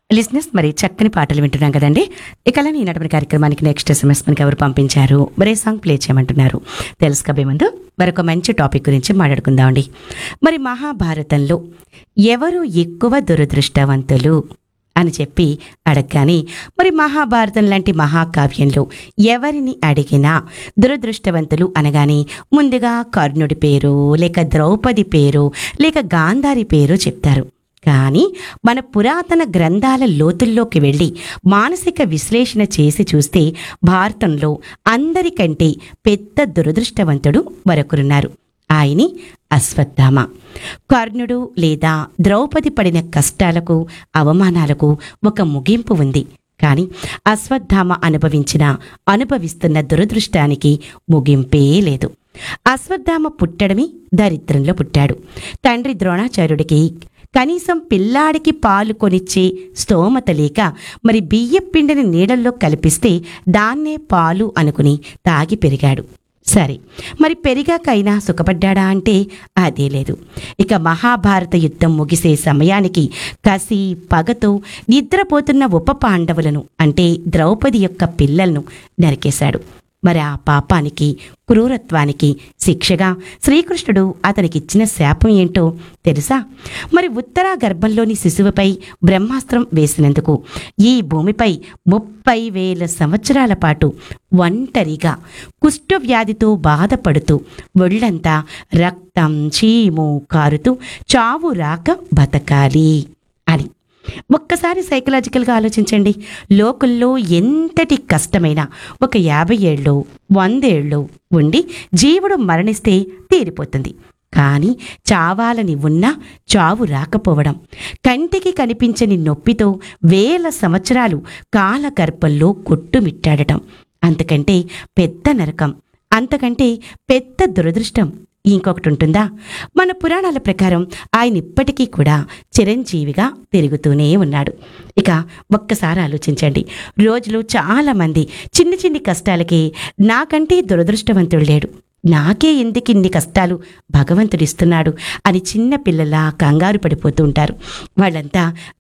లిస్నెస్ మరి చక్కని పాటలు వింటున్నాం కదండి ఇక ఈ నడపని కార్యక్రమానికి నెక్స్ట్ ఎస్ఎంఎస్ మనకి ఎవరు పంపించారు మరే సాంగ్ ప్లే చేయమంటున్నారు తెలుసుకోబోయే ముందు మరొక మంచి టాపిక్ గురించి మాట్లాడుకుందామండి మరి మహాభారతంలో ఎవరు ఎక్కువ దురదృష్టవంతులు అని చెప్పి అడగగానే మరి మహాభారతం లాంటి మహాకావ్యంలో ఎవరిని అడిగినా దురదృష్టవంతులు అనగానే ముందుగా కర్ణుడి పేరు లేక ద్రౌపది పేరు లేక గాంధారి పేరు చెప్తారు కానీ మన పురాతన గ్రంథాల లోతుల్లోకి వెళ్ళి మానసిక విశ్లేషణ చేసి చూస్తే భారతంలో అందరికంటే పెద్ద దురదృష్టవంతుడు మరొకరున్నారు ఆయని అశ్వత్థామ కర్ణుడు లేదా ద్రౌపది పడిన కష్టాలకు అవమానాలకు ఒక ముగింపు ఉంది కానీ అశ్వత్థామ అనుభవించిన అనుభవిస్తున్న దురదృష్టానికి ముగింపే లేదు అశ్వత్థామ పుట్టడమే దరిద్రంలో పుట్టాడు తండ్రి ద్రోణాచార్యుడికి కనీసం పిల్లాడికి పాలు కొనిచ్చే స్తోమత లేక మరి బియ్య పిండిని నీడల్లో కలిపిస్తే దాన్నే పాలు అనుకుని తాగి పెరిగాడు సరే మరి పెరిగాకైనా సుఖపడ్డాడా అంటే అదే లేదు ఇక మహాభారత యుద్ధం ముగిసే సమయానికి కసి పగతో నిద్రపోతున్న ఉప పాండవులను అంటే ద్రౌపది యొక్క పిల్లలను నరికేశాడు మరి ఆ పాపానికి క్రూరత్వానికి శిక్షగా శ్రీకృష్ణుడు అతనికిచ్చిన శాపం ఏంటో తెలుసా మరి ఉత్తరా గర్భంలోని శిశువుపై బ్రహ్మాస్త్రం వేసినందుకు ఈ భూమిపై ముప్పై వేల సంవత్సరాల పాటు ఒంటరిగా కుష్ఠవ్యాధితో బాధపడుతూ ఒళ్ళంతా రక్తం చీము కారుతూ చావు రాక బతకాలి అని ఒక్కసారి సైకలాజికల్గా ఆలోచించండి లోకల్లో ఎంతటి కష్టమైనా ఒక యాభై ఏళ్ళు వందేళ్ళు ఉండి జీవుడు మరణిస్తే తీరిపోతుంది కానీ చావాలని ఉన్నా చావు రాకపోవడం కంటికి కనిపించని నొప్పితో వేల సంవత్సరాలు కాలగర్భంలో కొట్టుమిట్టాడటం అంతకంటే పెద్ద నరకం అంతకంటే పెద్ద దురదృష్టం ఇంకొకటి ఉంటుందా మన పురాణాల ప్రకారం ఆయన ఇప్పటికీ కూడా చిరంజీవిగా తిరుగుతూనే ఉన్నాడు ఇక ఒక్కసారి ఆలోచించండి రోజులు చాలా మంది చిన్న చిన్ని కష్టాలకి నాకంటే దురదృష్టవంతుడు లేడు నాకే ఎందుకు ఇన్ని కష్టాలు భగవంతుడిస్తున్నాడు అని చిన్న పిల్లలా కంగారు పడిపోతూ ఉంటారు వాళ్ళంతా